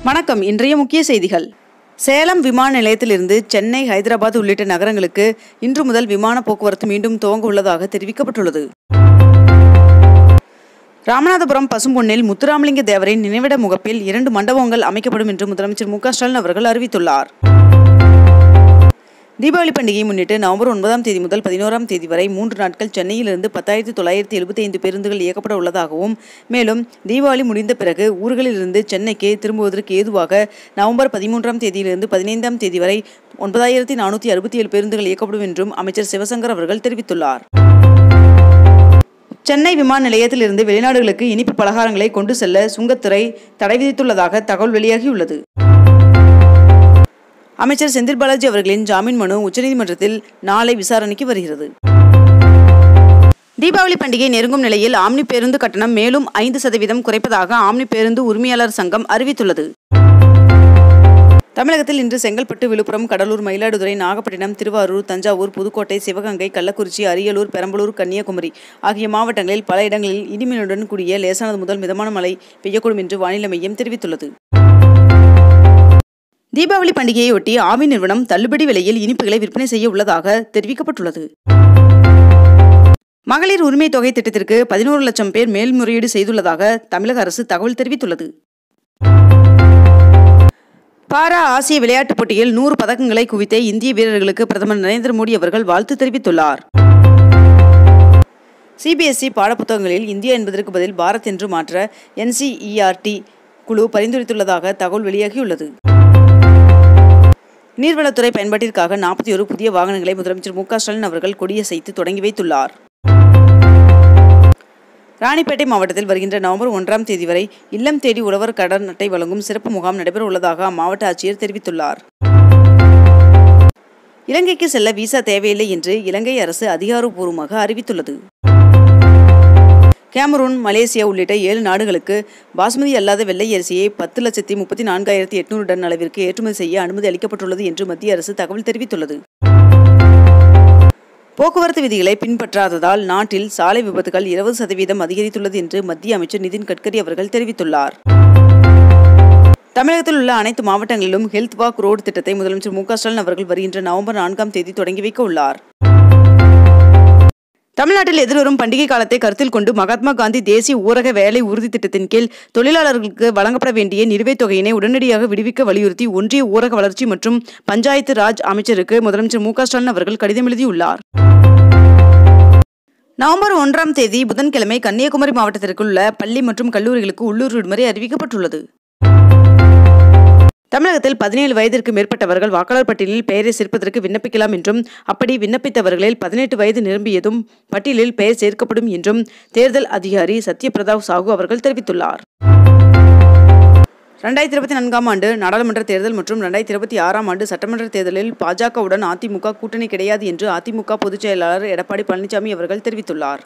வணக்கம் இன்றைய முக்கிய செய்திகள் சேலம் விமான நிலையத்திலிருந்து சென்னை ஹைதராபாத் உள்ளிட்ட நகரங்களுக்கு இன்று முதல் விமான போக்குவரத்து மீண்டும் துவங்க உள்ளதாக தெரிவிக்கப்பட்டுள்ளது ராமநாதபுரம் பசும்பொன்னில் முத்துராமலிங்க தேவரின் நினைவிட முகப்பில் இரண்டு மண்டபங்கள் அமைக்கப்படும் என்று முதலமைச்சர் மு க ஸ்டாலின் அவர்கள் அறிவித்துள்ளார் தீபாவளி பண்டிகையை முன்னிட்டு நவம்பர் ஒன்பதாம் தேதி முதல் பதினோராம் தேதி வரை மூன்று நாட்கள் சென்னையிலிருந்து பத்தாயிரத்தி தொள்ளாயிரத்தி எழுபத்தி ஐந்து பேருந்துகள் இயக்கப்பட உள்ளதாகவும் மேலும் தீபாவளி முடிந்த பிறகு ஊர்களிலிருந்து சென்னைக்கு திரும்புவதற்கு ஏதுவாக நவம்பர் பதிமூன்றாம் தேதியிலிருந்து பதினைந்தாம் தேதி வரை ஒன்பதாயிரத்தி நானூற்றி அறுபத்தி ஏழு பேருந்துகள் இயக்கப்படும் என்றும் அமைச்சர் சிவசங்கர் அவர்கள் தெரிவித்துள்ளார் சென்னை விமான நிலையத்திலிருந்து வெளிநாடுகளுக்கு இனிப்பு பலகாரங்களை கொண்டு செல்ல சுங்கத்துறை தடை விதித்துள்ளதாக தகவல் வெளியாகியுள்ளது அமைச்சர் செந்தில் பாலாஜி அவர்களின் ஜாமீன் மனு உச்சநீதிமன்றத்தில் நாளை விசாரணைக்கு வருகிறது தீபாவளி பண்டிகை நெருங்கும் நிலையில் ஆம்னி பேருந்து கட்டணம் மேலும் ஐந்து சதவீதம் குறைப்பதாக ஆம்னி பேருந்து உரிமையாளர் சங்கம் அறிவித்துள்ளது தமிழகத்தில் இன்று செங்கல்பட்டு விழுப்புரம் கடலூர் மயிலாடுதுறை நாகப்பட்டினம் திருவாரூர் தஞ்சாவூர் புதுக்கோட்டை சிவகங்கை கள்ளக்குறிச்சி அரியலூர் பெரம்பலூர் கன்னியாகுமரி ஆகிய மாவட்டங்களில் பல இடங்களில் இடிமின்னுடன் கூடிய லேசானது முதல் மிதமான மழை பெய்யக்கூடும் என்று வானிலை மையம் தெரிவித்துள்ளது தீபாவளி பண்டிகையையொட்டி ஆவி நிறுவனம் தள்ளுபடி விலையில் இனிப்புகளை விற்பனை செய்ய உள்ளதாக தெரிவிக்கப்பட்டுள்ளது மகளிர் உரிமை தொகை திட்டத்திற்கு பதினோரு லட்சம் பேர் மேல்முறையீடு செய்துள்ளதாக தமிழக அரசு தகவல் தெரிவித்துள்ளது பாரா ஆசிய விளையாட்டுப் போட்டியில் நூறு பதக்கங்களை குவித்த இந்திய வீரர்களுக்கு பிரதமர் நரேந்திர மோடி அவர்கள் வாழ்த்து தெரிவித்துள்ளார் சிபிஎஸ்இ பாடப்புத்தகங்களில் இந்தியா என்பதற்கு பதில் பாரத் என்று மாற்ற என்சிஇஆர்டி குழு பரிந்துரைத்துள்ளதாக தகவல் வெளியாகியுள்ளது நீர்வளத்துறை பயன்பாட்டிற்காக நாற்பத்தி ஒரு புதிய வாகனங்களை முதலமைச்சர் மு க ஸ்டாலின் அவர்கள் கொடியசைத்து தொடங்கி வைத்துள்ளார் ராணிப்பேட்டை மாவட்டத்தில் வருகின்ற நவம்பர் ஒன்றாம் தேதி வரை இல்லம் தேடி உழவர் கடன் அட்டை வழங்கும் சிறப்பு முகாம் நடைபெற உள்ளதாக அம்மாவட்ட ஆட்சியர் தெரிவித்துள்ளார் இலங்கைக்கு செல்ல விசா தேவையில்லை என்று இலங்கை அரசு அதிகாரப்பூர்வமாக அறிவித்துள்ளது கேமரூன் மலேசியா உள்ளிட்ட ஏழு நாடுகளுக்கு பாஸ்மதி அல்லாத வெள்ளை அரிசியை பத்து லட்சத்தி முப்பத்தி நான்காயிரத்தி எட்நூறு டன் அளவிற்கு ஏற்றுமதி செய்ய அனுமதி அளிக்கப்பட்டுள்ளது என்று மத்திய அரசு தகவல் தெரிவித்துள்ளது போக்குவரத்து விதிகளை பின்பற்றாததால் நாட்டில் சாலை விபத்துகள் இருபது சதவீதம் அதிகரித்துள்ளது என்று மத்திய அமைச்சர் நிதின் கட்கரி அவர்கள் தெரிவித்துள்ளார் தமிழகத்தில் உள்ள அனைத்து மாவட்டங்களிலும் ஹெல்த் வாக் ரோடு திட்டத்தை முதலமைச்சர் மு க ஸ்டாலின் அவர்கள் வருகின்ற நவம்பர் நான்காம் தேதி தொடங்கி வைக்க உள்ளார் தமிழ்நாட்டில் எதிர்வரும் பண்டிகை காலத்தை கருத்தில் கொண்டு மகாத்மா காந்தி தேசிய ஊரக வேலை உறுதி திட்டத்தின் கீழ் தொழிலாளர்களுக்கு வழங்கப்பட வேண்டிய நிலுவைத் தொகையினை உடனடியாக விடுவிக்க வலியுறுத்தி ஒன்றிய ஊரக வளர்ச்சி மற்றும் பஞ்சாயத்து ராஜ் அமைச்சருக்கு முதலமைச்சர் மு க ஸ்டாலின் அவர்கள் கடிதம் எழுதியுள்ளார் நவம்பர் ஒன்றாம் தேதி புதன்கிழமை கன்னியாகுமரி மாவட்டத்திற்குள் உள்ள பள்ளி மற்றும் கல்லூரிகளுக்கு உள்ளூர் விடுமுறை அறிவிக்கப்பட்டுள்ளது தமிழகத்தில் பதினேழு வயதிற்கு மேற்பட்டவர்கள் வாக்காளர் பட்டியலில் பெயரை சேர்ப்பதற்கு விண்ணப்பிக்கலாம் என்றும் அப்படி விண்ணப்பித்தவர்களில் பதினெட்டு வயது நிரம்பியதும் பட்டியலில் பெயர் சேர்க்கப்படும் என்றும் தேர்தல் அதிகாரி சத்யபிரதா சாஹூ அவர்கள் தெரிவித்துள்ளார் ரெண்டாயிரத்தி இருபத்தி நான்காம் ஆண்டு நாடாளுமன்ற தேர்தல் மற்றும் ரெண்டாயிரத்தி இருபத்தி ஆறாம் ஆண்டு சட்டமன்ற தேர்தலில் பாஜகவுடன் அதிமுக கூட்டணி கிடையாது என்று அதிமுக பொதுச் செயலாளர் எடப்பாடி பழனிசாமி அவர்கள் தெரிவித்துள்ளார்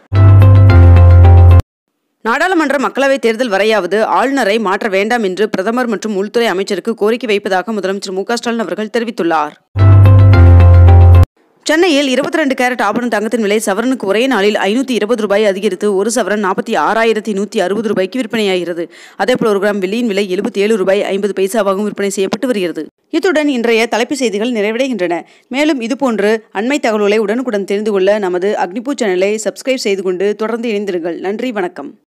நாடாளுமன்ற மக்களவைத் தேர்தல் வரையாவது ஆளுநரை மாற்ற வேண்டாம் என்று பிரதமர் மற்றும் உள்துறை அமைச்சருக்கு கோரிக்கை வைப்பதாக முதலமைச்சர் மு க ஸ்டாலின் அவர்கள் தெரிவித்துள்ளார் சென்னையில் இருபத்தி ரெண்டு கேரட் ஆபரண தங்கத்தின் விலை சவரனுக்கு ஒரே நாளில் ஐநூற்றி இருபது ரூபாய் அதிகரித்து ஒரு சவரன் நாற்பத்தி ஆறாயிரத்தி நூற்றி அறுபது ரூபாய்க்கு விற்பனையாகிறது அதேபோல் ஒரு கிராம் வெள்ளியின் விலை எழுபத்தி ஏழு ரூபாய் ஐம்பது பைசாவாகவும் விற்பனை செய்யப்பட்டு வருகிறது இத்துடன் இன்றைய தலைப்புச் செய்திகள் நிறைவடைகின்றன மேலும் இதுபோன்று அண்மை தகவல்களை உடனுக்குடன் தெரிந்து கொள்ள நமது அக்னிபூ சேனலை சப்ஸ்கிரைப் செய்து கொண்டு தொடர்ந்து இணைந்திருங்கள் நன்றி வணக்கம்